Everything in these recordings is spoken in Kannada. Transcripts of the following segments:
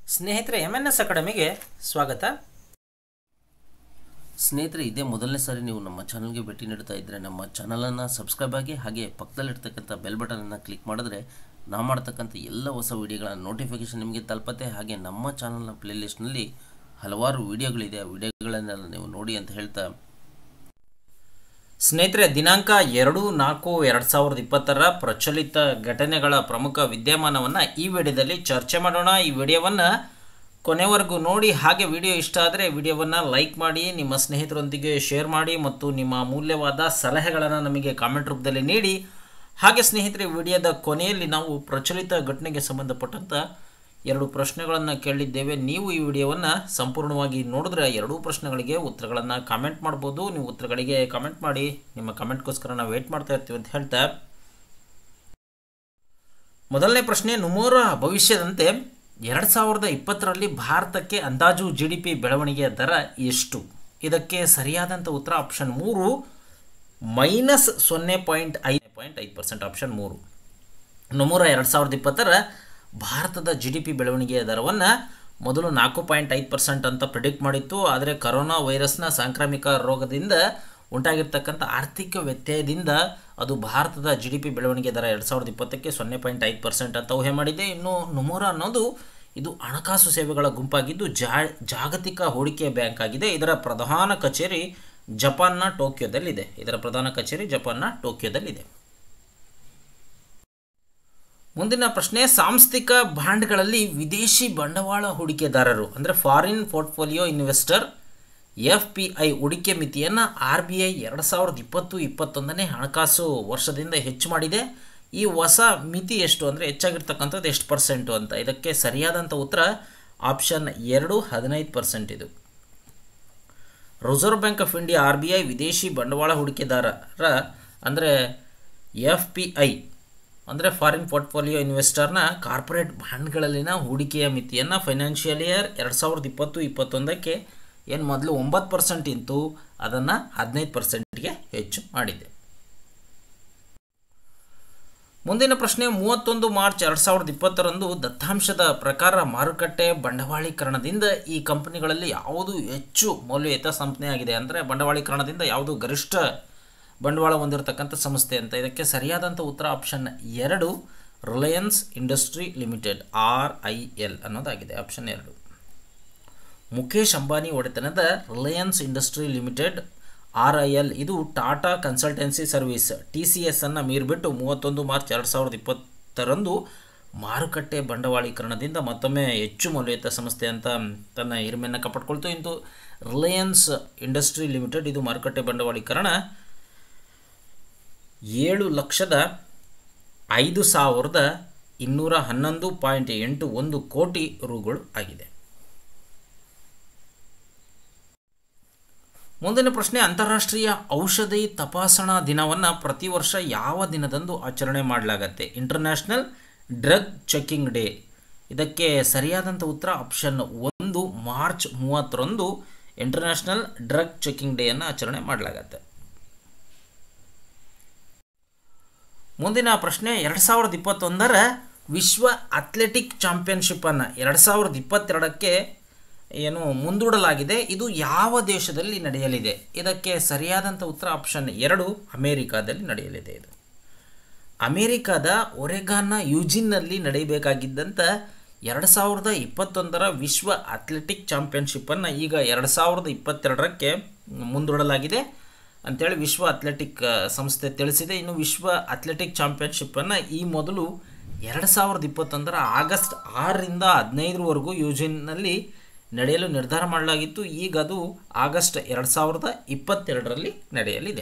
ಸ್ನೇಹಿತರೆ ಎಮ್ ಎನ್ ಎಸ್ ಅಕಾಡೆಮಿಗೆ ಸ್ವಾಗತ ಸ್ನೇಹಿತರೆ ಇದೇ ಮೊದಲನೇ ಸಾರಿ ನೀವು ನಮ್ಮ ಚಾನಲ್ಗೆ ಭೇಟಿ ನೀಡ್ತಾ ಇದ್ದರೆ ನಮ್ಮ ಚಾನಲನ್ನು ಸಬ್ಸ್ಕ್ರೈಬ್ ಆಗಿ ಹಾಗೆ ಪಕ್ಕದಲ್ಲಿರ್ತಕ್ಕಂಥ ಬೆಲ್ ಬಟನನ್ನು ಕ್ಲಿಕ್ ಮಾಡಿದ್ರೆ ನಾವು ಮಾಡ್ತಕ್ಕಂಥ ಎಲ್ಲ ಹೊಸ ವಿಡಿಯೋಗಳ ನೋಟಿಫಿಕೇಷನ್ ನಿಮಗೆ ತಲುಪತ್ತೆ ಹಾಗೆ ನಮ್ಮ ಚಾನಲ್ನ ಪ್ಲೇಲಿಸ್ಟ್ನಲ್ಲಿ ಹಲವಾರು ವಿಡಿಯೋಗಳಿದೆ ಆ ವಿಡಿಯೋಗಳನ್ನೆಲ್ಲ ನೀವು ನೋಡಿ ಅಂತ ಹೇಳ್ತಾ ಸ್ನೇಹಿತರೆ ದಿನಾಂಕ ಎರಡು ನಾಲ್ಕು ಎರಡು ಸಾವಿರದ ಇಪ್ಪತ್ತರ ಪ್ರಚಲಿತ ಘಟನೆಗಳ ಪ್ರಮುಖ ವಿದ್ಯಮಾನವನ್ನು ಈ ವಿಡಿಯೋದಲ್ಲಿ ಚರ್ಚೆ ಮಾಡೋಣ ಈ ವಿಡಿಯೋವನ್ನು ಕೊನೆವರೆಗೂ ನೋಡಿ ಹಾಗೆ ವಿಡಿಯೋ ಇಷ್ಟ ಆದರೆ ವಿಡಿಯೋವನ್ನು ಲೈಕ್ ಮಾಡಿ ನಿಮ್ಮ ಸ್ನೇಹಿತರೊಂದಿಗೆ ಶೇರ್ ಮಾಡಿ ಮತ್ತು ನಿಮ್ಮ ಅಮೂಲ್ಯವಾದ ಸಲಹೆಗಳನ್ನು ನಮಗೆ ಕಾಮೆಂಟ್ ರೂಪದಲ್ಲಿ ನೀಡಿ ಹಾಗೆ ಸ್ನೇಹಿತರೆ ವಿಡಿಯೋದ ಕೊನೆಯಲ್ಲಿ ನಾವು ಪ್ರಚಲಿತ ಘಟನೆಗೆ ಸಂಬಂಧಪಟ್ಟಂಥ ಎರಡು ಪ್ರಶ್ನೆಗಳನ್ನು ಕೇಳಿದ್ದೇವೆ ನೀವು ಈ ವಿಡಿಯೋವನ್ನು ಸಂಪೂರ್ಣವಾಗಿ ನೋಡಿದ್ರೆ ಎರಡೂ ಪ್ರಶ್ನೆಗಳಿಗೆ ಉತ್ತರಗಳನ್ನು ಕಾಮೆಂಟ್ ಮಾಡ್ಬೋದು ನೀವು ಉತ್ತರಗಳಿಗೆ ಕಾಮೆಂಟ್ ಮಾಡಿ ನಿಮ್ಮ ಕಾಮೆಂಟ್ಗೋಸ್ಕರ ನಾವು ವೇಟ್ ಮಾಡ್ತಾ ಇರ್ತೀವಿ ಅಂತ ಹೇಳ್ತಾ ಮೊದಲನೇ ಪ್ರಶ್ನೆ ನುಮೋರ ಭವಿಷ್ಯದಂತೆ ಎರಡು ಸಾವಿರದ ಇಪ್ಪತ್ತರಲ್ಲಿ ಭಾರತಕ್ಕೆ ಅಂದಾಜು ಜಿ ಡಿ ಪಿ ಬೆಳವಣಿಗೆಯ ದರ ಎಷ್ಟು ಇದಕ್ಕೆ ಸರಿಯಾದಂಥ ಉತ್ತರ ಆಪ್ಷನ್ ಮೂರು ಮೈನಸ್ ಸೊನ್ನೆ ಪಾಯಿಂಟ್ ಐದು ಪಾಯಿಂಟ್ ಐದು ಪರ್ಸೆಂಟ್ ಆಪ್ಷನ್ ಮೂರು ನಮೂರ ಎರಡು ಸಾವಿರದ ಇಪ್ಪತ್ತರ ಭಾರತದ ಜಿ ಡಿ ಪಿ ಬೆಳವಣಿಗೆಯ ದರವನ್ನು ಮೊದಲು ನಾಲ್ಕು ಪಾಯಿಂಟ್ ಐದು ಪರ್ಸೆಂಟ್ ಅಂತ ಪ್ರಿಡಿಕ್ಟ್ ಮಾಡಿತ್ತು ಆದರೆ ಕರೋನಾ ವೈರಸ್ನ ಸಾಂಕ್ರಾಮಿಕ ರೋಗದಿಂದ ಉಂಟಾಗಿರ್ತಕ್ಕಂಥ ಆರ್ಥಿಕ ವ್ಯತ್ಯಯದಿಂದ ಅದು ಭಾರತದ ಜಿ ಡಿ ಪಿ ಬೆಳವಣಿಗೆ ದರ ಎರಡು ಸಾವಿರದ ಇಪ್ಪತ್ತಕ್ಕೆ ಸೊನ್ನೆ ಪಾಯಿಂಟ್ ಐದು ಪರ್ಸೆಂಟ್ ಅಂತ ಊಹೆ ಮಾಡಿದೆ ಇನ್ನು ನುಮೋರ ಅನ್ನೋದು ಇದು ಹಣಕಾಸು ಸೇವೆಗಳ ಗುಂಪಾಗಿದ್ದು ಜಾ ಜಾಗತಿಕ ಹೂಡಿಕೆ ಬ್ಯಾಂಕ್ ಆಗಿದೆ ಇದರ ಪ್ರಧಾನ ಕಚೇರಿ ಜಪಾನ್ನ ಟೋಕಿಯೋದಲ್ಲಿದೆ ಇದರ ಪ್ರಧಾನ ಕಚೇರಿ ಜಪಾನ್ನ ಟೋಕಿಯೋದಲ್ಲಿದೆ ಮುಂದಿನ ಪ್ರಶ್ನೆ ಸಾಂಸ್ಥಿಕ ಬಾಂಡ್ಗಳಲ್ಲಿ ವಿದೇಶಿ ಬಂಡವಾಳ ಹೂಡಿಕೆದಾರರು ಅಂದರೆ foreign portfolio investor F P I ಹೂಡಿಕೆ ಮಿತಿಯನ್ನು ಆರ್ ಬಿ ಐ ಎರಡು ಸಾವಿರದ ಇಪ್ಪತ್ತು ಇಪ್ಪತ್ತೊಂದನೇ ಹಣಕಾಸು ವರ್ಷದಿಂದ ಹೆಚ್ಚು ಮಾಡಿದೆ ಈ ಹೊಸ ಮಿತಿ ಎಷ್ಟು ಅಂದರೆ ಹೆಚ್ಚಾಗಿರ್ತಕ್ಕಂಥದ್ದು ಎಷ್ಟು ಪರ್ಸೆಂಟು ಅಂತ ಇದಕ್ಕೆ ಸರಿಯಾದಂಥ ಉತ್ತರ ಆಪ್ಷನ್ ಎರಡು ಹದಿನೈದು ಪರ್ಸೆಂಟ್ ಇದು Reserve Bank of India R B I ವಿದೇಶಿ ಬಂಡವಾಳ ಹೂಡಿಕೆದಾರರ ಅಂದರೆ ಎಫ್ ಪಿ ಐ ಅಂದರೆ ಫಾರಿನ್ ಪೋರ್ಟ್ಫೋಲಿಯೋ ಇನ್ವೆಸ್ಟರ್ನ ಕಾರ್ಪೊರೇಟ್ ಬಾಂಡ್ಗಳಲ್ಲಿನ ಹೂಡಿಕೆಯ ಮಿತಿಯನ್ನು ಫೈನಾನ್ಷಿಯಲ್ ಇಯರ್ ಎರಡು ಸಾವಿರದ ಇಪ್ಪತ್ತು ಇಪ್ಪತ್ತೊಂದಕ್ಕೆ ಏನು ಮೊದಲು ಒಂಬತ್ತು ಪರ್ಸೆಂಟ್ ಇತ್ತು ಅದನ್ನು ಹದಿನೈದು ಪರ್ಸೆಂಟ್ಗೆ ಹೆಚ್ಚು ಮಾಡಿದೆ ಮುಂದಿನ ಪ್ರಶ್ನೆ ಮೂವತ್ತೊಂದು ಮಾರ್ಚ್ ಎರಡು ಸಾವಿರದ ಇಪ್ಪತ್ತರಂದು ದತ್ತಾಂಶದ ಪ್ರಕಾರ ಮಾರುಕಟ್ಟೆ ಬಂಡವಾಳೀಕರಣದಿಂದ ಈ ಕಂಪನಿಗಳಲ್ಲಿ ಯಾವುದು ಹೆಚ್ಚು ಮೌಲ್ಯಯುತ ಸಂಸ್ಥೆಯಾಗಿದೆ ಅಂದರೆ ಬಂಡವಾಳೀಕರಣದಿಂದ ಯಾವುದು ಗರಿಷ್ಠ ಬಂಡವಾಳ ಹೊಂದಿರತಕ್ಕಂಥ ಸಂಸ್ಥೆ ಅಂತ ಇದಕ್ಕೆ ಸರಿಯಾದಂಥ ಉತ್ತರ ಆಪ್ಷನ್ ಎರಡು Reliance Industry Limited R I L ಅನ್ನೋದಾಗಿದೆ ಆಪ್ಷನ್ ಎರಡು ಮುಖೇಶ್ ಅಂಬಾನಿ ಒಡೆತನದ Reliance Industry Limited R I L ಇದು Tata consultancy service T C S ಅನ್ನು ಮೀರಿಬಿಟ್ಟು ಮೂವತ್ತೊಂದು ಮಾರ್ಚ್ ಎರಡು ಸಾವಿರದ ಇಪ್ಪತ್ತರಂದು ಮಾರುಕಟ್ಟೆ ಬಂಡವಾಳೀಕರಣದಿಂದ ಮತ್ತೊಮ್ಮೆ ಹೆಚ್ಚು ಮೌಲ್ಯಯುತ ಸಂಸ್ಥೆ ಅಂತ ತನ್ನ ಹಿರಿಮೆಯನ್ನು ಕಾಪಾಡ್ಕೊಳ್ತು ಇಂದು ರಿಲಯನ್ಸ್ ಇಂಡಸ್ಟ್ರಿ ಲಿಮಿಟೆಡ್ ಇದು ಮಾರುಕಟ್ಟೆ ಬಂಡವಾಳೀಕರಣ ಏಳು ಲಕ್ಷದ ಐದು ಸಾವಿರದ ಇನ್ನೂರ ಹನ್ನೊಂದು ಪಾಯಿಂಟ್ ಎಂಟು ಒಂದು ಕೋಟಿ ರುಗಳು ಆಗಿದೆ ಮುಂದಿನ ಪ್ರಶ್ನೆ ಅಂತಾರಾಷ್ಟ್ರೀಯ ಔಷಧಿ ತಪಾಸಣಾ ದಿನವನ್ನು ಪ್ರತಿ ವರ್ಷ ಯಾವ ದಿನದಂದು ಆಚರಣೆ ಮಾಡಲಾಗತ್ತೆ ಇಂಟರ್ನ್ಯಾಷನಲ್ ಡ್ರಗ್ ಚೆಕಿಂಗ್ ಡೇ ಇದಕ್ಕೆ ಸರಿಯಾದಂಥ ಉತ್ತರ ಆಪ್ಷನ್ ಒಂದು ಮಾರ್ಚ್ ಮೂವತ್ತರಂದು ಇಂಟರ್ನ್ಯಾಷನಲ್ ಡ್ರಗ್ ಚೆಕಿಂಗ್ ಡೇಯನ್ನು ಆಚರಣೆ ಮಾಡಲಾಗತ್ತೆ ಮುಂದಿನ ಪ್ರಶ್ನೆ ಎರಡು ಸಾವಿರದ ಇಪ್ಪತ್ತೊಂದರ ವಿಶ್ವ ಅಥ್ಲೆಟಿಕ್ ಚಾಂಪಿಯನ್ಶಿಪ್ಪನ್ನು ಎರಡು ಸಾವಿರದ ಇಪ್ಪತ್ತೆರಡಕ್ಕೆ ಏನು ಮುಂದೂಡಲಾಗಿದೆ ಇದು ಯಾವ ದೇಶದಲ್ಲಿ ನಡೆಯಲಿದೆ ಇದಕ್ಕೆ ಸರಿಯಾದಂಥ ಉತ್ತರ ಆಪ್ಷನ್ ಎರಡು ಅಮೇರಿಕಾದಲ್ಲಿ ನಡೆಯಲಿದೆ ಇದು ಅಮೇರಿಕಾದ ಒರೆಗಾನ್ನ ಯೂಜಿನ್ನಲ್ಲಿ ನಡೆಯಬೇಕಾಗಿದ್ದಂಥ ಎರಡು ಸಾವಿರದ ಇಪ್ಪತ್ತೊಂದರ ವಿಶ್ವ ಅಥ್ಲೆಟಿಕ್ ಚಾಂಪಿಯನ್ಶಿಪ್ಪನ್ನು ಈಗ ಎರಡು ಸಾವಿರದ ಇಪ್ಪತ್ತೆರಡರಕ್ಕೆ ಮುಂದೂಡಲಾಗಿದೆ ಅಂತೇಳಿ ವಿಶ್ವ ಅಥ್ಲೆಟಿಕ್ ಸಂಸ್ಥೆ ತಿಳಿಸಿದೆ ಇನ್ನು ವಿಶ್ವ ಅಥ್ಲೆಟಿಕ್ ಚಾಂಪಿಯನ್ಶಿಪ್ಪನ್ನು ಈ ಮೊದಲು ಎರಡು ಸಾವಿರದ ಇಪ್ಪತ್ತೊಂದರ ಆಗಸ್ಟ್ ಆರರಿಂದ ಹದಿನೈದರವರೆಗೂ ಯೂಜಿನ್ನಲ್ಲಿ ನಡೆಯಲು ನಿರ್ಧಾರ ಮಾಡಲಾಗಿತ್ತು ಈಗ ಅದು ಆಗಸ್ಟ್ ಎರಡು ಸಾವಿರದ ಇಪ್ಪತ್ತೆರಡರಲ್ಲಿ ನಡೆಯಲಿದೆ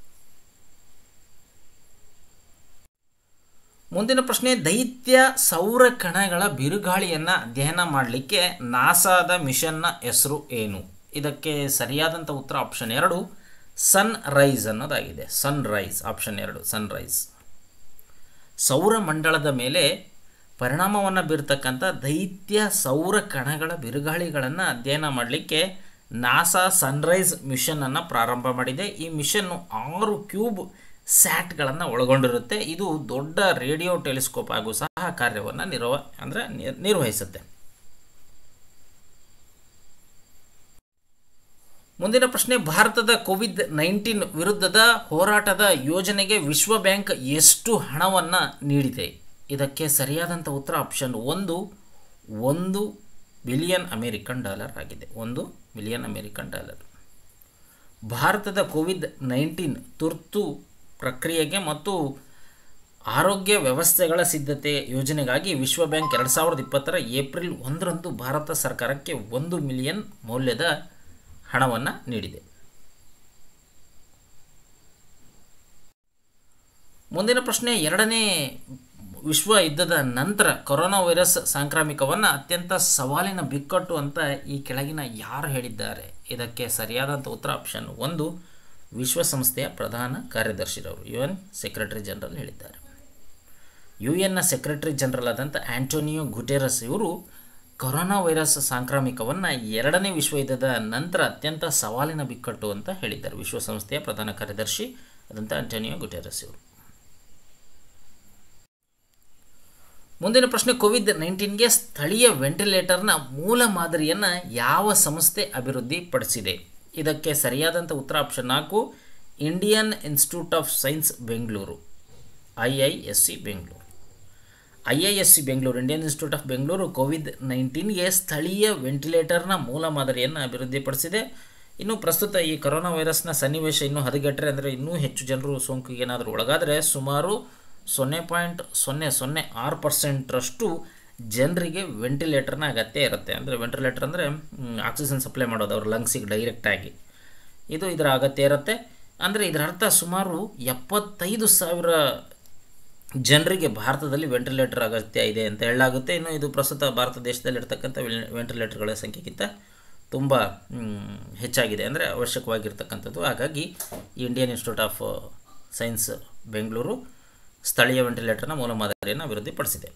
ಮುಂದಿನ ಪ್ರಶ್ನೆ ದೈತ್ಯ ಸೌರ ಕಣಗಳ ಬಿರುಗಾಳಿಯನ್ನು ಅಧ್ಯಯನ ಮಾಡಲಿಕ್ಕೆ ನಾಸಾದ ಮಿಷನ್ನ ಹೆಸರು ಏನು ಇದಕ್ಕೆ ಸರಿಯಾದಂಥ ಉತ್ತರ ಆಪ್ಷನ್ ಎರಡು ಸನ್ ರೈಸ್ ಅನ್ನೋದಾಗಿದೆ ಸನ್ ರೈಸ್ ಆಪ್ಷನ್ ಎರಡು ಸನ್ ರೈಸ್ ಸೌರಮಂಡಲದ ಮೇಲೆ ಪರಿಣಾಮವನ್ನು ಬೀರ್ತಕ್ಕಂಥ ದೈತ್ಯ ಸೌರ ಕಣಗಳ ಬಿರುಗಾಳಿಗಳನ್ನು ಅಧ್ಯಯನ ಮಾಡಲಿಕ್ಕೆ ನಾಸಾ ಸನ್ರೈಸ್ ಮಿಷನನ್ನು ಪ್ರಾರಂಭ ಮಾಡಿದೆ ಈ ಮಿಷನ್ನು ಆರು ಕ್ಯೂಬ್ ಸ್ಯಾಟ್ಗಳನ್ನು ಒಳಗೊಂಡಿರುತ್ತೆ ಇದು ದೊಡ್ಡ ರೇಡಿಯೋ ಟೆಲಿಸ್ಕೋಪ್ ಹಾಗೂ ಸಹ ಕಾರ್ಯವನ್ನು ನಿರ್ವ ಅಂದರೆ ನಿರ್ವಹಿಸುತ್ತೆ ಮುಂದಿನ ಪ್ರಶ್ನೆ ಭಾರತದ ಕೋವಿಡ್ ನೈನ್ಟೀನ್ ವಿರುದ್ಧದ ಹೋರಾಟದ ಯೋಜನೆಗೆ ವಿಶ್ವ ಬ್ಯಾಂಕ್ ಎಷ್ಟು ಹಣವನ್ನು ನೀಡಿದೆ ಇದಕ್ಕೆ ಸರಿಯಾದಂಥ ಉತ್ತರ ಆಪ್ಷನ್ ಒಂದು ಒಂದು ಬಿಲಿಯನ್ ಅಮೇರಿಕನ್ ಡಾಲರ್ ಆಗಿದೆ ಒಂದು ಬಿಲಿಯನ್ ಅಮೇರಿಕನ್ ಡಾಲರ್ ಭಾರತದ ಕೋವಿಡ್ ನೈನ್ಟೀನ್ ತುರ್ತು ಪ್ರಕ್ರಿಯೆಗೆ ಮತ್ತು ಆರೋಗ್ಯ ವ್ಯವಸ್ಥೆಗಳ ಸಿದ್ಧತೆ ಯೋಜನೆಗಾಗಿ ವಿಶ್ವ ಬ್ಯಾಂಕ್ ಎರಡು ಸಾವಿರದ ಇಪ್ಪತ್ತರ ಏಪ್ರಿಲ್ ಒಂದರಂದು ಭಾರತ ಸರ್ಕಾರಕ್ಕೆ ಒಂದು ಮಿಲಿಯನ್ ಮೌಲ್ಯದ ಹಣವನ್ನು ನೀಡಿದೆ ಮುಂದಿನ ಪ್ರಶ್ನೆ ಎರಡನೇ ವಿಶ್ವ ಯುದ್ಧದ ನಂತರ ಕೊರೋನಾ ವೈರಸ್ ಸಾಂಕ್ರಾಮಿಕವನ್ನು ಅತ್ಯಂತ ಸವಾಲಿನ ಬಿಕ್ಕಟ್ಟು ಅಂತ ಈ ಕೆಳಗಿನ ಯಾರು ಹೇಳಿದ್ದಾರೆ ಇದಕ್ಕೆ ಸರಿಯಾದಂಥ ಉತ್ತರ ಆಪ್ಷನ್ ಒಂದು ವಿಶ್ವಸಂಸ್ಥೆಯ ಪ್ರಧಾನ ಕಾರ್ಯದರ್ಶಿರವರು ಯು ಎನ್ ಸೆಕ್ರೆಟರಿ ಜನರಲ್ ಹೇಳಿದ್ದಾರೆ ಯು ಎನ್ನ ಸೆಕ್ರೆಟರಿ ಜನರಲ್ ಆದಂಥ ಆಂಟೋನಿಯೋ ಗುಟೆರಸ್ ಇವರು ಕೊರೋನಾ ವೈರಸ್ ಸಾಂಕ್ರಾಮಿಕವನ್ನು ಎರಡನೇ ವಿಶ್ವ ಯುದ್ಧದ ನಂತರ ಅತ್ಯಂತ ಸವಾಲಿನ ಬಿಕ್ಕಟ್ಟು ಅಂತ ಹೇಳಿದ್ದಾರೆ ವಿಶ್ವಸಂಸ್ಥೆಯ ಪ್ರಧಾನ ಕಾರ್ಯದರ್ಶಿ ಆದಂಥ ಆಂಟೋನಿಯೋ ಗುಟೆರಸ್ ಇವರು ಮುಂದಿನ ಪ್ರಶ್ನೆ ಕೋವಿಡ್ ನೈನ್ಟೀನ್ಗೆ ಸ್ಥಳೀಯ ವೆಂಟಿಲೇಟರ್ನ ಮೂಲ ಮಾದರಿಯನ್ನು ಯಾವ ಸಂಸ್ಥೆ ಅಭಿವೃದ್ಧಿಪಡಿಸಿದೆ ಇದಕ್ಕೆ ಸರಿಯಾದಂಥ ಉತ್ತರ ಆಪ್ಷನ್ ನಾಲ್ಕು Indian Institute of Science Bengaluru I I S C Bengaluru I I S C Bengaluru Indian Institute of Bengaluru Covid ನೈನ್ಟೀನ್ಗೆ ಸ್ಥಳೀಯ ವೆಂಟಿಲೇಟರ್ನ ಮೂಲ ಮಾದರಿಯನ್ನು ಅಭಿವೃದ್ಧಿಪಡಿಸಿದೆ ಇನ್ನು ಪ್ರಸ್ತುತ ಈ ಕೊರೋನಾ ವೈರಸ್ನ ಸನ್ನಿವೇಶ ಇನ್ನೂ ಹದಗೆಟ್ಟರೆ ಅಂದರೆ ಇನ್ನೂ ಹೆಚ್ಚು ಜನರು ಸೋಂಕಿಗೆ ಏನಾದರೂ ಒಳಗಾದರೆ ಸುಮಾರು ಸೊನ್ನೆ ಪಾಯಿಂಟ್ ಸೊನ್ನೆ ಸೊನ್ನೆ ಆರು ಪರ್ಸೆಂಟ್ರಷ್ಟು ಜನರಿಗೆ ವೆಂಟಿಲೇಟರ್ನ ಅಗತ್ಯ ಇರುತ್ತೆ ಅಂದರೆ ವೆಂಟಿಲೇಟರ್ ಅಂದರೆ ಆಕ್ಸಿಜನ್ ಸಪ್ಲೈ ಮಾಡೋದು ಅವ್ರ ಲಂಗ್ಸಿಗೆ ಡೈರೆಕ್ಟಾಗಿ ಇದು ಇದರ ಅಗತ್ಯ ಇರುತ್ತೆ ಅಂದರೆ ಇದರ ಅರ್ಥ ಸುಮಾರು ಎಪ್ಪತ್ತೈದು ಸಾವಿರ ಜನರಿಗೆ ಭಾರತದಲ್ಲಿ ವೆಂಟಿಲೇಟರ್ ಅಗತ್ಯ ಇದೆ ಅಂತ ಹೇಳಲಾಗುತ್ತೆ ಇನ್ನು ಇದು ಪ್ರಸ್ತುತ ಭಾರತ ದೇಶದಲ್ಲಿ ಇರ್ತಕ್ಕಂಥ ವೆಂಟಿಲೇಟರ್ಗಳ ಸಂಖ್ಯೆಗಿಂತ ತುಂಬ ಹೆಚ್ಚಾಗಿದೆ ಅಂದರೆ ಅವಶ್ಯಕವಾಗಿರ್ತಕ್ಕಂಥದ್ದು ಹಾಗಾಗಿ ಈ Indian Institute of Science Bengaluru ಸ್ಥಳೀಯ ವೆಂಟಿಲೇಟರ್ನ ಮೂಲ ಮಾದರಿಯನ್ನು ಅಭಿವೃದ್ಧಿಪಡಿಸಿದೆ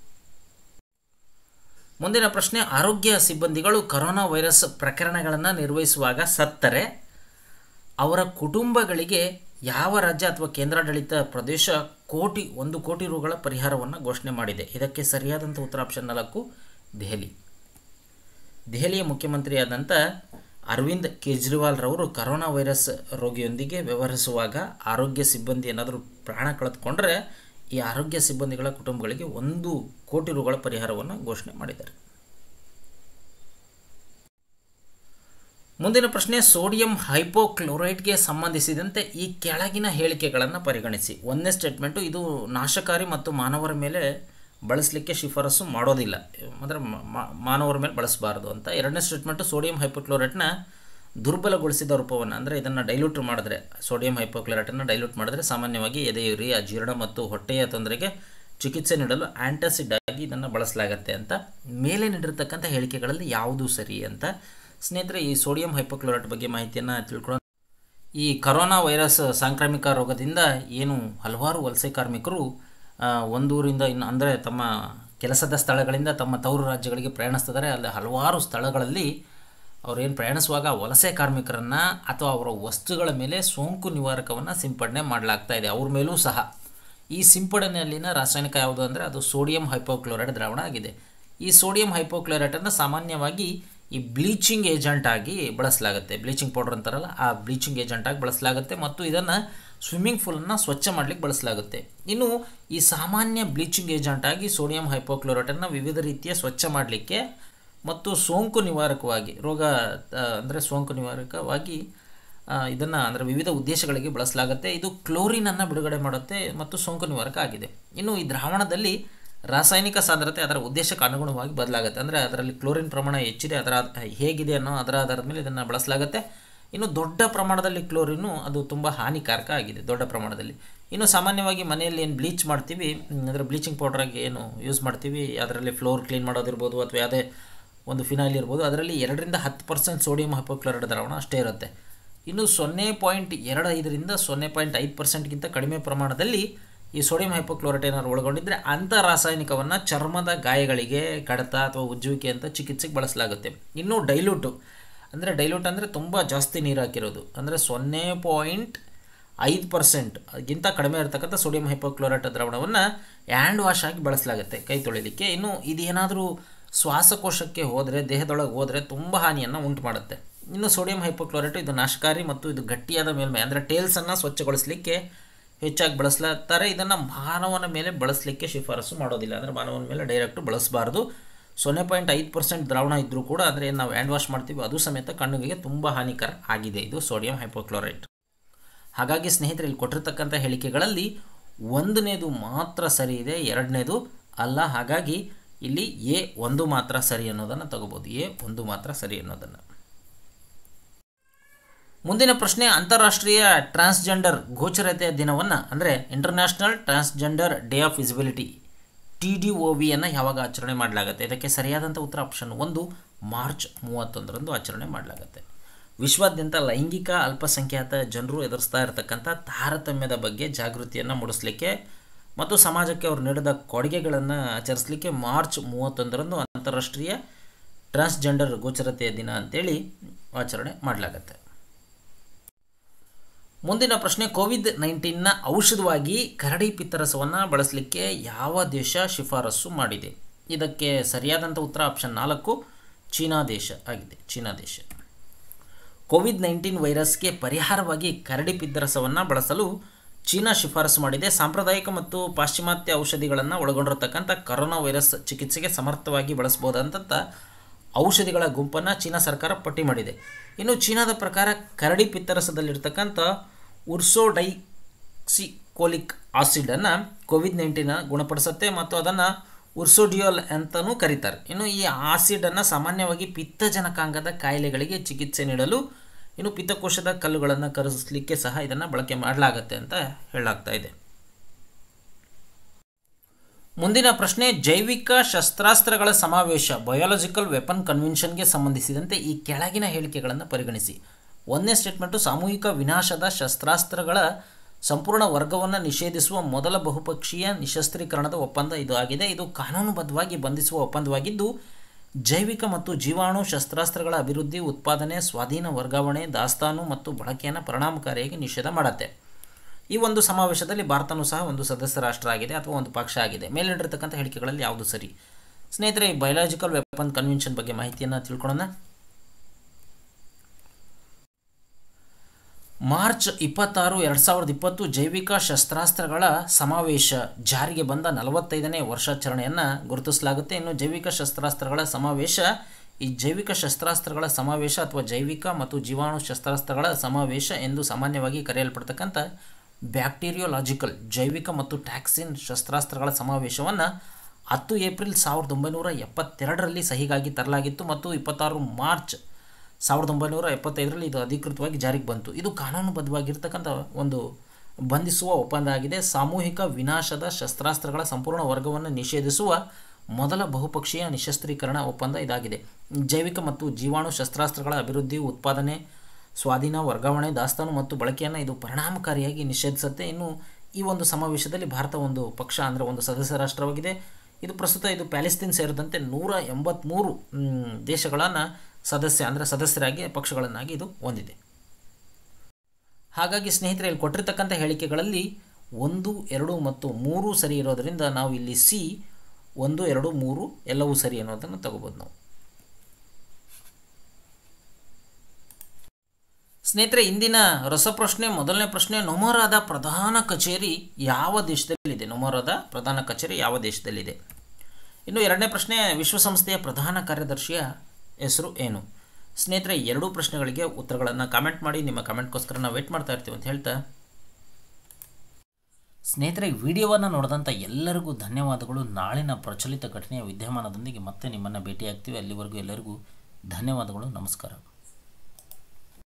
ಮುಂದಿನ ಪ್ರಶ್ನೆ ಆರೋಗ್ಯ ಸಿಬ್ಬಂದಿಗಳು ಕೊರೋನಾ ವೈರಸ್ ಪ್ರಕರಣಗಳನ್ನು ನಿರ್ವಹಿಸುವಾಗ ಸತ್ತರೆ ಅವರ ಕುಟುಂಬಗಳಿಗೆ ಯಾವ ರಾಜ್ಯ ಅಥವಾ ಕೇಂದ್ರಾಡಳಿತ ಪ್ರದೇಶ ಕೋಟಿ ಒಂದು ಕೋಟಿ ರುಗಳ ಪರಿಹಾರವನ್ನು ಘೋಷಣೆ ಮಾಡಿದೆ ಇದಕ್ಕೆ ಸರಿಯಾದಂಥ ಉತ್ತರ ಆಪ್ಷನ್ ನಾಲ್ಕು ದೆಹಲಿ ದೆಹಲಿಯ ಮುಖ್ಯಮಂತ್ರಿಯಾದಂಥ ಅರವಿಂದ್ ಕೇಜ್ರಿವಾಲ್ ರವರು ಕರೋನಾ ವೈರಸ್ ರೋಗಿಯೊಂದಿಗೆ ವ್ಯವಹರಿಸುವಾಗ ಆರೋಗ್ಯ ಸಿಬ್ಬಂದಿ ಏನಾದರೂ ಪ್ರಾಣ ಕಳೆದುಕೊಂಡ್ರೆ ಈ ಆರೋಗ್ಯ ಸಿಬ್ಬಂದಿಗಳ ಕುಟುಂಬಗಳಿಗೆ ಒಂದು ಕೋಟಿ ರುಗಳ ಪರಿಹಾರವನ್ನು ಘೋಷಣೆ ಮಾಡಿದ್ದಾರೆ ಮುಂದಿನ ಪ್ರಶ್ನೆ ಸೋಡಿಯಂ ಹೈಪೋಕ್ಲೋರೈಡ್ಗೆ ಸಂಬಂಧಿಸಿದಂತೆ ಈ ಕೆಳಗಿನ ಹೇಳಿಕೆಗಳನ್ನು ಪರಿಗಣಿಸಿ ಒಂದನೇ ಸ್ಟೇಟ್ಮೆಂಟು ಇದು ನಾಶಕಾರಿ ಮತ್ತು ಮಾನವರ ಮೇಲೆ ಬಳಸಲಿಕ್ಕೆ ಶಿಫಾರಸು ಮಾಡೋದಿಲ್ಲ ಅಂದರೆ ಮಾನವರ ಮೇಲೆ ಬಳಸಬಾರ್ದು ಅಂತ ಎರಡನೇ ಸ್ಟೇಟ್ಮೆಂಟು ಸೋಡಿಯಂ ಹೈಪೋಕ್ಲೋರೈಟ್ನ ದುರ್ಬಲಗೊಳಿಸಿದ ರೂಪವನ್ನು ಅಂದರೆ ಇದನ್ನು ಡೈಲ್ಯೂಟ್ ಮಾಡಿದ್ರೆ ಸೋಡಿಯಂ ಹೈಪೋಕ್ಲೋರೈಟನ್ನು ಡೈಲ್ಯೂಟ್ ಮಾಡಿದ್ರೆ ಸಾಮಾನ್ಯವಾಗಿ ಎದೆಯುರಿ ಅಜೀರ್ಣ ಮತ್ತು ಹೊಟ್ಟೆಯ ತೊಂದರೆಗೆ ಚಿಕಿತ್ಸೆ ನೀಡಲು ಆ್ಯಂಟಾಸಿಡ್ ಆಗಿ ಇದನ್ನು ಬಳಸಲಾಗತ್ತೆ ಅಂತ ಮೇಲೆ ನೀಡಿರ್ತಕ್ಕಂಥ ಹೇಳಿಕೆಗಳಲ್ಲಿ ಯಾವುದು ಸರಿ ಅಂತ ಸ್ನೇಹಿತರೆ ಈ ಸೋಡಿಯಂ ಹೈಪೋಕ್ಲೋರೈಟ್ ಬಗ್ಗೆ ಮಾಹಿತಿಯನ್ನು ತಿಳ್ಕೊಳ್ಳೋ ಈ ಕರೋನಾ ವೈರಸ್ ಸಾಂಕ್ರಾಮಿಕ ರೋಗದಿಂದ ಏನು ಹಲವಾರು ವಲಸೆ ಕಾರ್ಮಿಕರು ಒಂದೂರಿಂದ ಇನ್ನು ಅಂದರೆ ತಮ್ಮ ಕೆಲಸದ ಸ್ಥಳಗಳಿಂದ ತಮ್ಮ ತವರು ರಾಜ್ಯಗಳಿಗೆ ಪ್ರಯಾಣಿಸ್ತಿದ್ದಾರೆ ಅಲ್ಲಿ ಹಲವಾರು ಸ್ಥಳಗಳಲ್ಲಿ ಅವರೇನು ಪ್ರಯಾಣಿಸುವಾಗ ವಲಸೆ ಕಾರ್ಮಿಕರನ್ನು ಅಥವಾ ಅವರ ವಸ್ತುಗಳ ಮೇಲೆ ಸೋಂಕು ನಿವಾರಕವನ್ನು ಸಿಂಪಡಣೆ ಮಾಡಲಾಗ್ತಾ ಇದೆ ಅವ್ರ ಮೇಲೂ ಸಹ ಈ ಸಿಂಪಡಣೆಯಲ್ಲಿನ ರಾಸಾಯನಿಕ ಯಾವುದು ಅಂದರೆ ಅದು ಸೋಡಿಯಂ ಹೈಪೋಕ್ಲೋರೈಡ್ ದ್ರಾವಣ ಆಗಿದೆ ಈ ಸೋಡಿಯಂ ಹೈಪೋಕ್ಲೋರೈಟನ್ನು ಸಾಮಾನ್ಯವಾಗಿ ಈ ಬ್ಲೀಚಿಂಗ್ ಏಜೆಂಟ್ ಆಗಿ ಬಳಸಲಾಗುತ್ತೆ ಬ್ಲೀಚಿಂಗ್ ಪೌಡರ್ ಅಂತಾರಲ್ಲ ಆ ಬ್ಲೀಚಿಂಗ್ ಏಜೆಂಟ್ ಆಗಿ ಬಳಸಲಾಗುತ್ತೆ ಮತ್ತು ಇದನ್ನು ಸ್ವಿಮ್ಮಿಂಗ್ ಪೂಲನ್ನು ಸ್ವಚ್ಛ ಮಾಡಲಿಕ್ಕೆ ಬಳಸಲಾಗುತ್ತೆ ಇನ್ನು ಈ ಸಾಮಾನ್ಯ ಬ್ಲೀಚಿಂಗ್ ಏಜೆಂಟ್ ಆಗಿ ಸೋಡಿಯಂ ಹೈಪೋಕ್ಲೋರೈಟನ್ನು ವಿವಿಧ ರೀತಿಯ ಸ್ವಚ್ಛ ಮಾಡಲಿಕ್ಕೆ ಮತ್ತು ಸೋಂಕು ನಿವಾರಕವಾಗಿ ರೋಗ ಅಂದರೆ ಸೋಂಕು ನಿವಾರಕವಾಗಿ ಇದನ್ನು ಅಂದರೆ ವಿವಿಧ ಉದ್ದೇಶಗಳಿಗೆ ಬಳಸಲಾಗುತ್ತೆ ಇದು ಕ್ಲೋರಿನನ್ನು ಬಿಡುಗಡೆ ಮಾಡುತ್ತೆ ಮತ್ತು ಸೋಂಕು ನಿವಾರಕ ಆಗಿದೆ ಇನ್ನು ಈ ದ್ರಾವಣದಲ್ಲಿ ರಾಸಾಯನಿಕ ಸಾಂದ್ರತೆ ಅದರ ಉದ್ದೇಶಕ್ಕೆ ಅನುಗುಣವಾಗಿ ಬದಲಾಗುತ್ತೆ ಅಂದರೆ ಅದರಲ್ಲಿ ಕ್ಲೋರಿನ್ ಪ್ರಮಾಣ ಹೆಚ್ಚಿದೆ ಅದರ ಹೇಗಿದೆ ಅನ್ನೋ ಅದರ ಆಧಾರದ ಮೇಲೆ ಇದನ್ನು ಬಳಸಲಾಗುತ್ತೆ ಇನ್ನು ದೊಡ್ಡ ಪ್ರಮಾಣದಲ್ಲಿ ಕ್ಲೋರಿನು ಅದು ತುಂಬ ಹಾನಿಕಾರಕ ಆಗಿದೆ ದೊಡ್ಡ ಪ್ರಮಾಣದಲ್ಲಿ ಇನ್ನು ಸಾಮಾನ್ಯವಾಗಿ ಮನೆಯಲ್ಲಿ ಏನು ಬ್ಲೀಚ್ ಮಾಡ್ತೀವಿ ಅಂದರೆ ಬ್ಲೀಚಿಂಗ್ ಪೌಡ್ರಾಗಿ ಏನು ಯೂಸ್ ಮಾಡ್ತೀವಿ ಅದರಲ್ಲಿ ಫ್ಲೋರ್ ಕ್ಲೀನ್ ಮಾಡೋದಿರ್ಬೋದು ಅಥವಾ ಯಾವುದೇ ಒಂದು ಫಿನಾಯಿಲ್ ಇರ್ಬೋದು ಅದರಲ್ಲಿ ಎರಡರಿಂದ ಹತ್ತು ಪರ್ಸೆಂಟ್ ಸೋಡಿಯಂ ಹೈಪೋಕ್ಲೋರೈಡ್ ದ್ರಾವಣ ಅಷ್ಟೇ ಇರುತ್ತೆ ಇನ್ನು ಸೊನ್ನೆ ಪಾಯಿಂಟ್ ಎರಡು ಐದರಿಂದ ಸೊನ್ನೆ ಪಾಯಿಂಟ್ ಐದು ಪರ್ಸೆಂಟ್ಗಿಂತ ಕಡಿಮೆ ಪ್ರಮಾಣದಲ್ಲಿ ಈ ಸೋಡಿಯಂ ಹೈಪೋಕ್ಲೋರೈಟ್ ಏನಾದ್ರು ಒಳಗೊಂಡಿದ್ದರೆ ಅಂಥ ರಾಸಾಯನಿಕವನ್ನು ಚರ್ಮದ ಗಾಯಗಳಿಗೆ ಕಡತ ಅಥವಾ ಉಜ್ಜುವಿಕೆ ಅಂತ ಚಿಕಿತ್ಸೆಗೆ ಬಳಸಲಾಗುತ್ತೆ ಇನ್ನು ಡೈಲ್ಯೂಟು ಅಂದರೆ ಡೈಲ್ಯೂಟ್ ಅಂದರೆ ತುಂಬ ಜಾಸ್ತಿ ನೀರು ಹಾಕಿರೋದು ಅಂದರೆ ಸೊನ್ನೆ ಪಾಯಿಂಟ್ ಐದು ಪರ್ಸೆಂಟ್ ಗಿಂತ ಕಡಿಮೆ ಇರತಕ್ಕಂಥ ಸೋಡಿಯಂ ಹೈಪೋಕ್ಲೋರೈಟ್ ದ್ರಾವಣವನ್ನು ಹ್ಯಾಂಡ್ ವಾಶ್ ಆಗಿ ಬಳಸಲಾಗುತ್ತೆ ಕೈ ತೊಳಿಲಿಕ್ಕೆ ಇನ್ನು ಇದೇನಾದರೂ ಶ್ವಾಸಕೋಶಕ್ಕೆ ಹೋದರೆ ದೇಹದೊಳಗೆ ಹೋದರೆ ತುಂಬ ಹಾನಿಯನ್ನು ಉಂಟು ಮಾಡುತ್ತೆ ಇನ್ನು ಸೋಡಿಯಂ ಹೈಪೋಕ್ಲೋರೇಟ್ ಇದು ನಾಶಕಾರಿ ಮತ್ತು ಇದು ಗಟ್ಟಿಯಾದ ಮೇಲ್ಮೈ ಅಂದರೆ ಟೇಲ್ಸನ್ನು ಸ್ವಚ್ಛಗೊಳಿಸಲಿಕ್ಕೆ ಹೆಚ್ಚಾಗಿ ಬಳಸ್ಲಾಗ್ತಾರೆ ಇದನ್ನು ಮಾನವನ ಮೇಲೆ ಬಳಸಲಿಕ್ಕೆ ಶಿಫಾರಸು ಮಾಡೋದಿಲ್ಲ ಅಂದರೆ ಮಾನವನ ಮೇಲೆ ಡೈರೆಕ್ಟು ಬಳಸಬಾರ್ದು ಸೊನ್ನೆ ಪಾಯಿಂಟ್ ಐದು ಪರ್ಸೆಂಟ್ ದ್ರಾವಣ ಇದ್ದರೂ ಕೂಡ ಅಂದರೆ ಏನು ನಾವು ಹ್ಯಾಂಡ್ ವಾಶ್ ಮಾಡ್ತೀವಿ ಅದು ಸಮೇತ ಕಣ್ಣಿಗೆ ತುಂಬ ಹಾನಿಕರ ಆಗಿದೆ ಇದು ಸೋಡಿಯಂ ಹೈಪೋಕ್ಲೋರೈಟ್ ಹಾಗಾಗಿ ಸ್ನೇಹಿತರೆ ಇಲ್ಲಿ ಕೊಟ್ಟಿರ್ತಕ್ಕಂಥ ಹೇಳಿಕೆಗಳಲ್ಲಿ ಒಂದನೇದು ಮಾತ್ರ ಸರಿ ಇದೆ ಎರಡನೇದು ಅಲ್ಲ ಹಾಗಾಗಿ ಇಲ್ಲಿ ಎ ಒಂದು ಮಾತ್ರ ಸರಿ ಅನ್ನೋದನ್ನು ತಗೋಬೋದು ಎ ಒಂದು ಮಾತ್ರ ಸರಿ ಅನ್ನೋದನ್ನು ಮುಂದಿನ ಪ್ರಶ್ನೆ ಅಂತಾರಾಷ್ಟ್ರೀಯ ಟ್ರಾನ್ಸ್ಜೆಂಡರ್ ಗೋಚರತೆಯ ದಿನವನ್ನು ಅಂದರೆ international transgender day of visibility T D O ವಿಯನ್ನು ಯಾವಾಗ ಆಚರಣೆ ಮಾಡಲಾಗುತ್ತೆ ಇದಕ್ಕೆ ಸರಿಯಾದಂಥ ಉತ್ತರ ಆಪ್ಷನ್ ಒಂದು ಮಾರ್ಚ್ ಮೂವತ್ತೊಂದರಂದು ಆಚರಣೆ ಮಾಡಲಾಗುತ್ತೆ ವಿಶ್ವಾದ್ಯಂತ ಲೈಂಗಿಕ ಅಲ್ಪಸಂಖ್ಯಾತ ಜನರು ಎದುರಿಸ್ತಾ ಇರತಕ್ಕಂಥ ತಾರತಮ್ಯದ ಬಗ್ಗೆ ಜಾಗೃತಿಯನ್ನು ಮೂಡಿಸಲಿಕ್ಕೆ ಮತ್ತು ಸಮಾಜಕ್ಕೆ ಅವರು ನೀಡಿದ ಕೊಡುಗೆಗಳನ್ನು ಆಚರಿಸಲಿಕ್ಕೆ ಮಾರ್ಚ್ ಮೂವತ್ತೊಂದರಂದು ಅಂತಾರಾಷ್ಟ್ರೀಯ ಟ್ರಾನ್ಸ್ಜೆಂಡರ್ ಗೋಚರತೆಯ ದಿನ ಅಂತೇಳಿ ಆಚರಣೆ ಮಾಡಲಾಗುತ್ತೆ ಮುಂದಿನ ಪ್ರಶ್ನೆ ಕೋವಿಡ್ ನೈನ್ಟೀನ್ನ ಔಷಧವಾಗಿ ಕರಡಿ ಪಿತ್ತರಸವನ್ನು ಬಳಸಲಿಕ್ಕೆ ಯಾವ ದೇಶ ಶಿಫಾರಸು ಮಾಡಿದೆ ಇದಕ್ಕೆ ಸರಿಯಾದಂಥ ಉತ್ತರ ಆಪ್ಷನ್ ನಾಲ್ಕು ಚೀನಾ ದೇಶ ಆಗಿದೆ ಚೀನಾ ದೇಶ ಕೋವಿಡ್ ನೈನ್ಟೀನ್ ವೈರಸ್ಗೆ ಪರಿಹಾರವಾಗಿ ಕರಡಿ ಪಿತ್ತರಸವನ್ನು ಬಳಸಲು ಚೀನಾ ಶಿಫಾರಸು ಮಾಡಿದೆ ಸಾಂಪ್ರದಾಯಿಕ ಮತ್ತು ಪಾಶ್ಚಿಮಾತ್ಯ ಔಷಧಿಗಳನ್ನು ಒಳಗೊಂಡಿರತಕ್ಕಂಥ ಕರೋನಾ ವೈರಸ್ ಚಿಕಿತ್ಸೆಗೆ ಸಮರ್ಥವಾಗಿ ಬಳಸಬಹುದಂಥ ಔಷಧಿಗಳ ಗುಂಪನ್ನು ಚೀನಾ ಸರ್ಕಾರ ಪಟ್ಟಿ ಮಾಡಿದೆ ಇನ್ನು ಚೀನಾದ ಪ್ರಕಾರ ಕರಡಿ ಪಿತ್ತರಸದಲ್ಲಿರ್ತಕ್ಕಂಥ ಉರ್ಸೋಡೈಕ್ಸಿಕೋಲಿಕ್ ಆಸಿಡನ್ನು ಕೋವಿಡ್ ನೈನ್ಟೀನ ಗುಣಪಡಿಸುತ್ತೆ ಮತ್ತು ಅದನ್ನು ಉರ್ಸೋಡಿಯೋಲ್ ಅಂತಲೂ ಕರೀತಾರೆ ಇನ್ನು ಈ ಆಸಿಡನ್ನು ಸಾಮಾನ್ಯವಾಗಿ ಪಿತ್ತಜನಕಾಂಗದ ಕಾಯಿಲೆಗಳಿಗೆ ಚಿಕಿತ್ಸೆ ನೀಡಲು ಇನ್ನು ಪಿತ್ತಕೋಶದ ಕಲ್ಲುಗಳನ್ನು ಕರಗಿಸಲಿಕ್ಕೆ ಸಹ ಇದನ್ನು ಬಳಕೆ ಮಾಡಲಾಗತ್ತೆ ಅಂತ ಹೇಳಲಾಗ್ತಾ ಇದೆ ಮುಂದಿನ ಪ್ರಶ್ನೆ ಜೈವಿಕ ಶಸ್ತ್ರಾಸ್ತ್ರಗಳ ಸಮಾವೇಶ ಬಯೋಲಾಜಿಕಲ್ ವೆಪನ್ ಕನ್ವೆನ್ಷನ್ಗೆ ಸಂಬಂಧಿಸಿದಂತೆ ಈ ಕೆಳಗಿನ ಹೇಳಿಕೆಗಳನ್ನು ಪರಿಗಣಿಸಿ ಒಂದನೇ ಸ್ಟೇಟ್ಮೆಂಟು ಸಾಮೂಹಿಕ ವಿನಾಶದ ಶಸ್ತ್ರಾಸ್ತ್ರಗಳ ಸಂಪೂರ್ಣ ವರ್ಗವನ್ನು ನಿಷೇಧಿಸುವ ಮೊದಲ ಬಹುಪಕ್ಷೀಯ ನಿಶಸ್ತ್ರೀಕರಣದ ಒಪ್ಪಂದ ಇದು ಆಗಿದೆ ಇದು ಕಾನೂನುಬದ್ಧವಾಗಿ ಬಂಧಿಸುವ ಒಪ್ಪಂದವಾಗಿದ್ದು ಜೈವಿಕ ಮತ್ತು ಜೀವಾಣು ಶಸ್ತ್ರಾಸ್ತ್ರಗಳ ಅಭಿವೃದ್ಧಿ ಉತ್ಪಾದನೆ ಸ್ವಾಧೀನ ವರ್ಗಾವಣೆ ದಾಸ್ತಾನು ಮತ್ತು ಬಳಕೆಯನ್ನು ಪರಿಣಾಮಕಾರಿಯಾಗಿ ನಿಷೇಧ ಮಾಡುತ್ತೆ ಈ ಒಂದು ಸಮಾವೇಶದಲ್ಲಿ ಭಾರತನೂ ಸಹ ಒಂದು ಸದಸ್ಯ ರಾಷ್ಟ್ರ ಆಗಿದೆ ಅಥವಾ ಒಂದು ಪಕ್ಷ ಆಗಿದೆ ಮೇಲಿಟ್ಟಿರ್ತಕ್ಕಂಥ ಹೇಳಿಕೆಗಳಲ್ಲಿ ಯಾವುದು ಸರಿ ಸ್ನೇಹಿತರೆ ಈ ಬಯೋಲಾಜಿಕಲ್ ವೆಪನ್ ಕನ್ವೆನ್ಷನ್ ಬಗ್ಗೆ ಮಾಹಿತಿಯನ್ನು ತಿಳ್ಕೊಳ್ಳೋಣ ಮಾರ್ಚ್ ಇಪ್ಪತ್ತಾರು ಎರಡು ಸಾವಿರದ ಇಪ್ಪತ್ತು ಜೈವಿಕ ಶಸ್ತ್ರಾಸ್ತ್ರಗಳ ಸಮಾವೇಶ ಜಾರಿಗೆ ಬಂದ ನಲವತ್ತೈದನೇ ವರ್ಷಾಚರಣೆಯನ್ನು ಗುರುತಿಸಲಾಗುತ್ತೆ ಇನ್ನು ಜೈವಿಕ ಶಸ್ತ್ರಾಸ್ತ್ರಗಳ ಸಮಾವೇಶ ಈ ಜೈವಿಕ ಶಸ್ತ್ರಾಸ್ತ್ರಗಳ ಸಮಾವೇಶ ಅಥವಾ ಜೈವಿಕ ಮತ್ತು ಜೀವಾಣು ಶಸ್ತ್ರಾಸ್ತ್ರಗಳ ಸಮಾವೇಶ ಎಂದು ಸಾಮಾನ್ಯವಾಗಿ ಕರೆಯಲ್ಪಡ್ತಕ್ಕಂಥ ಬ್ಯಾಕ್ಟೀರಿಯೋಲಾಜಿಕಲ್ ಜೈವಿಕ ಮತ್ತು ಟ್ಯಾಕ್ಸಿನ್ ಶಸ್ತ್ರಾಸ್ತ್ರಗಳ ಸಮಾವೇಶವನ್ನು ಹತ್ತು ಏಪ್ರಿಲ್ ಸಾವಿರದ ಒಂಬೈನೂರ ಎಪ್ಪತ್ತೆರಡರಲ್ಲಿ ಸಹಿಗಾಗಿ ತರಲಾಗಿತ್ತು ಮತ್ತು ಇಪ್ಪತ್ತಾರು ಮಾರ್ಚ್ ಸಾವಿರದ ಒಂಬೈನೂರ ಎಪ್ಪತ್ತೈದರಲ್ಲಿ ಇದು ಅಧಿಕೃತವಾಗಿ ಜಾರಿಗೆ ಬಂತು ಇದು ಕಾನೂನುಬದ್ಧವಾಗಿರ್ತಕ್ಕಂಥ ಒಂದು ಬಂಧಿಸುವ ಒಪ್ಪಂದ ಆಗಿದೆ ಸಾಮೂಹಿಕ ವಿನಾಶದ ಶಸ್ತ್ರಾಸ್ತ್ರಗಳ ಸಂಪೂರ್ಣ ವರ್ಗವನ್ನು ನಿಷೇಧಿಸುವ ಮೊದಲ ಬಹುಪಕ್ಷೀಯ ನಿಶಸ್ತ್ರೀಕರಣ ಒಪ್ಪಂದ ಇದಾಗಿದೆ ಜೈವಿಕ ಮತ್ತು ಜೀವಾಣು ಶಸ್ತ್ರಾಸ್ತ್ರಗಳ ಅಭಿವೃದ್ಧಿ ಉತ್ಪಾದನೆ ಸ್ವಾಧೀನ ವರ್ಗಾವಣೆ ದಾಸ್ತಾನು ಮತ್ತು ಬಳಕೆಯನ್ನು ಇದು ಪರಿಣಾಮಕಾರಿಯಾಗಿ ನಿಷೇಧಿಸುತ್ತೆ ಇನ್ನು ಈ ಒಂದು ಸಮಾವೇಶದಲ್ಲಿ ಭಾರತ ಒಂದು ಪಕ್ಷ ಅಂದರೆ ಒಂದು ಸದಸ್ಯ ರಾಷ್ಟ್ರವಾಗಿದೆ ಇದು ಪ್ರಸ್ತುತ ಇದು ಪ್ಯಾಲೆಸ್ತೀನ್ ಸೇರಿದಂತೆ ನೂರ ಎಂಬತ್ತ್ಮೂರು ದೇಶಗಳನ್ನು ಸದಸ್ಯ ಅಂದರೆ ಸದಸ್ಯರಾಗಿ ಪಕ್ಷಗಳನ್ನಾಗಿ ಇದು ಹೊಂದಿದೆ ಹಾಗಾಗಿ ಸ್ನೇಹಿತರೆ ಇಲ್ಲಿ ಕೊಟ್ಟಿರ್ತಕ್ಕಂಥ ಹೇಳಿಕೆಗಳಲ್ಲಿ ಒಂದು ಎರಡು ಮತ್ತು ಮೂರು ಸರಿ ಇರೋದರಿಂದ ನಾವು ಇಲ್ಲಿ ಸಿ ಒಂದು ಎರಡು ಮೂರು ಎಲ್ಲವೂ ಸರಿ ಅನ್ನೋದನ್ನು ತಗೋಬೋದು ನಾವು ಸ್ನೇಹಿತರೆ ಇಂದಿನ ರಸಪ್ರಶ್ನೆ ಮೊದಲನೇ ಪ್ರಶ್ನೆ ನೊಮೊರಾದ ಪ್ರಧಾನ ಕಚೇರಿ ಯಾವ ದೇಶದಲ್ಲಿದೆ ನೊಮೊರಾದ ಪ್ರಧಾನ ಕಚೇರಿ ಯಾವ ದೇಶದಲ್ಲಿದೆ ಇನ್ನು ಎರಡನೇ ಪ್ರಶ್ನೆ ವಿಶ್ವಸಂಸ್ಥೆಯ ಪ್ರಧಾನ ಕಾರ್ಯದರ್ಶಿಯ ಹೆಸರು ಏನು ಸ್ನೇಹಿತರೆ ಎರಡೂ ಪ್ರಶ್ನೆಗಳಿಗೆ ಉತ್ತರಗಳನ್ನು ಕಾಮೆಂಟ್ ಮಾಡಿ ನಿಮ್ಮ ಕಾಮೆಂಟ್ಗೋಸ್ಕರ ನಾವು ವೇಟ್ ಮಾಡ್ತಾ ಇರ್ತೀವಿ ಅಂತ ಹೇಳ್ತಾ ಸ್ನೇಹಿತರೆ ವಿಡಿಯೋವನ್ನು ನೋಡಿದಂಥ ಎಲ್ಲರಿಗೂ ಧನ್ಯವಾದಗಳು ನಾಳಿನ ಪ್ರಚಲಿತ ಘಟನೆಯ ವಿದ್ಯಮಾನದೊಂದಿಗೆ ಮತ್ತೆ ನಿಮ್ಮನ್ನು ಭೇಟಿಯಾಗ್ತೀವಿ ಅಲ್ಲಿವರೆಗೂ ಎಲ್ಲರಿಗೂ ಧನ್ಯವಾದಗಳು ನಮಸ್ಕಾರ